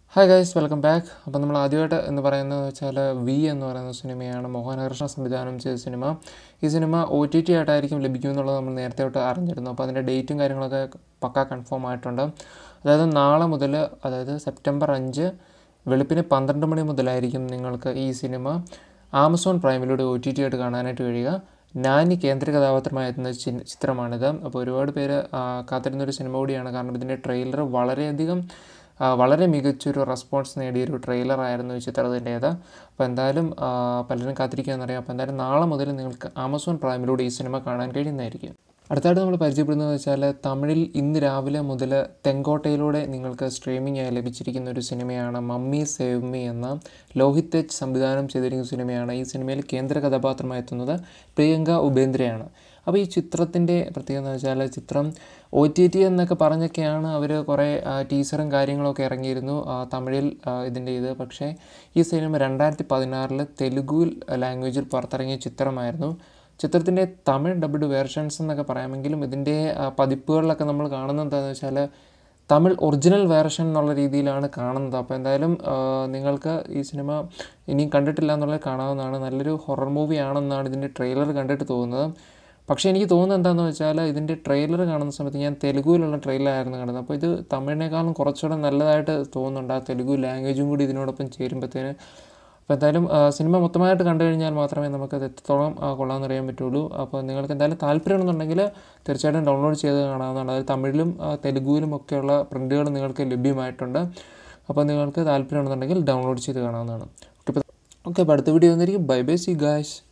hi guys welcome back അപ്പോൾ നമ്മൾ ആദ്യമായിട്ട് എന്ന് പറയുന്നത് വെച്ചാൽ വി എന്ന് പറയുന്ന സിനിമയാണ് മോഹനകൃഷ്ണ സംവിധാനം ചെയ്ത സിനിമ ഈ സിനിമ ഒ ടി ടി ആയിട്ടായിരിക്കും ലഭിക്കും എന്നുള്ളത് നമ്മൾ നേരത്തെ തൊട്ട് അറിഞ്ഞിരുന്നു അപ്പോൾ അതിൻ്റെ ഡേറ്റും കാര്യങ്ങളൊക്കെ പക്കാ കൺഫേം ആയിട്ടുണ്ട് അതായത് നാളെ മുതൽ അതായത് സെപ്റ്റംബർ അഞ്ച് വെളുപ്പിന് പന്ത്രണ്ട് മണി മുതലായിരിക്കും നിങ്ങൾക്ക് ഈ സിനിമ ആമസോൺ പ്രൈമിലൂടെ ഒ ടി ടി ആയിട്ട് കാണാനായിട്ട് കഴിയുക നാനി കേന്ദ്ര കഥാപാത്രമായി എത്തുന്ന ചി- ചിത്രമാണിത് അപ്പോൾ ഒരുപാട് പേര് ആ, കാത്തിരുന്നൊരു സിനിമ കൂടിയാണ് കാരണം ഇതിൻ്റെ ട്രെയിലർ വളരെയധികം ആ, വളരെ മികച്ചൊരു റെസ്പോൺസ് നേടിയൊരു ട്രെയിലറായിരുന്നു ഈ ചിത്രത്തിൻ്റേത് അപ്പോൾ എന്തായാലും ആ, പലരും കാത്തിരിക്കുകയെന്നറിയാം അപ്പോൾ എന്തായാലും നാളെ മുതൽ നിങ്ങൾക്ക് ആമസോൺ പ്രൈമിലൂടെ ഈ സിനിമ കാണാൻ കഴിയുന്നതായിരിക്കും അടുത്തായിട്ട് നമ്മൾ പരിചയപ്പെടുന്നത് വെച്ചാൽ തമിഴിൽ ഇന്ന് രാവിലെ മുതൽ തെങ്കോട്ടയിലൂടെ നിങ്ങൾക്ക് സ്ട്രീമിംഗ് ആയി ലഭിച്ചിരിക്കുന്ന ഒരു സിനിമയാണ് മമ്മി സേവ് മീ എന്ന ലോഹിത് തെജ് സംവിധാനം ചെയ്തിരിക്കുന്ന സിനിമയാണ് ഈ സിനിമയിൽ കേന്ദ്ര കഥാപാത്രമായി എത്തുന്നത് പ്രിയങ്ക ഉപേന്ദ്രയാണ് അപ്പോൾ ഈ ചിത്രത്തിൻ്റെ പ്രത്യേകത എന്ന് വെച്ചാൽ ചിത്രം ഒ ടി ടി എന്നൊക്കെ പറഞ്ഞൊക്കെയാണ് അവർ കുറേ ആ, ടീസറും കാര്യങ്ങളൊക്കെ ഇറങ്ങിയിരുന്നു ആ, തമിഴിൽ ആ, ഇതിൻ്റെ ഇത് പക്ഷേ ഈ സിനിമ രണ്ടായിരത്തി പതിനാറിൽ തെലുഗു ലാംഗ്വേജിൽ പുറത്തിറങ്ങിയ ചിത്രമായിരുന്നു ചിത്രത്തിൻ്റെ തമിഴ് ഡബ്ഡ് വേർഷൻസ് എന്നൊക്കെ പറയാമെങ്കിലും ഇതിൻ്റെ ആ, പതിപ്പുകളിലൊക്കെ നമ്മൾ കാണുന്നത് എന്താണെന്ന് വെച്ചാൽ തമിഴ് ഒറിജിനൽ വേർഷൻ എന്നുള്ള രീതിയിലാണ് കാണുന്നത് അപ്പോൾ എന്തായാലും ആ, നിങ്ങൾക്ക് ഈ സിനിമ ഇനിയും കണ്ടിട്ടില്ല എന്നുള്ളത് കാണാവുന്നതാണ് നല്ലൊരു ഹൊറർ മൂവി ആണെന്നാണ് ഇതിൻ്റെ ട്രെയിലർ കണ്ടിട്ട് തോന്നുന്നത് പക്ഷേ എനിക്ക് തോന്നുന്നത് എന്താണെന്ന് വെച്ചാൽ ഇതിൻ്റെ ട്രെയിലർ കാണുന്ന സമയത്ത് ഞാൻ തെലുഗുവിലുള്ള ട്രെയിലറായിരുന്നു കാണുന്നത് അപ്പോൾ ഇത് തമിഴിനേക്കാളും കുറച്ചുകൂടെ നല്ലതായിട്ട് തോന്നുന്നുണ്ട് ആ തെലുഗു ലാംഗ്വേജും കൂടി ഇതിനോടൊപ്പം ചേരുമ്പോഴത്തേന് അപ്പോൾ എന്തായാലും ആ, സിനിമ മൊത്തമായിട്ട് കണ്ടു കഴിഞ്ഞാൽ മാത്രമേ നമുക്കത് എത്രത്തോളം ആ, കൊള്ളാമെന്ന് അറിയാൻ പറ്റുള്ളൂ അപ്പോൾ നിങ്ങൾക്ക് എന്തായാലും താല്പര്യമുണ്ടെന്നുണ്ടെങ്കിൽ തീർച്ചയായിട്ടും ഡൗൺലോഡ് ചെയ്ത് കാണാവുന്നതാണ് അതായത് തമിഴിലും ആ, തെലുഗുവിലും ഒക്കെയുള്ള പ്രിൻറ്റുകൾ നിങ്ങൾക്ക് ലഭ്യമായിട്ടുണ്ട് അപ്പോൾ നിങ്ങൾക്ക് താല്പര്യമുണ്ടെന്നുണ്ടെങ്കിൽ ഡൗൺലോഡ് ചെയ്ത് കാണാവുന്നതാണ് ഓക്കെ അപ്പോൾ ഓക്കെ അപ്പോൾ അടുത്ത വീഡിയോ വന്നിരിക്കും ബൈ ബൈ സി ഗായ്സ്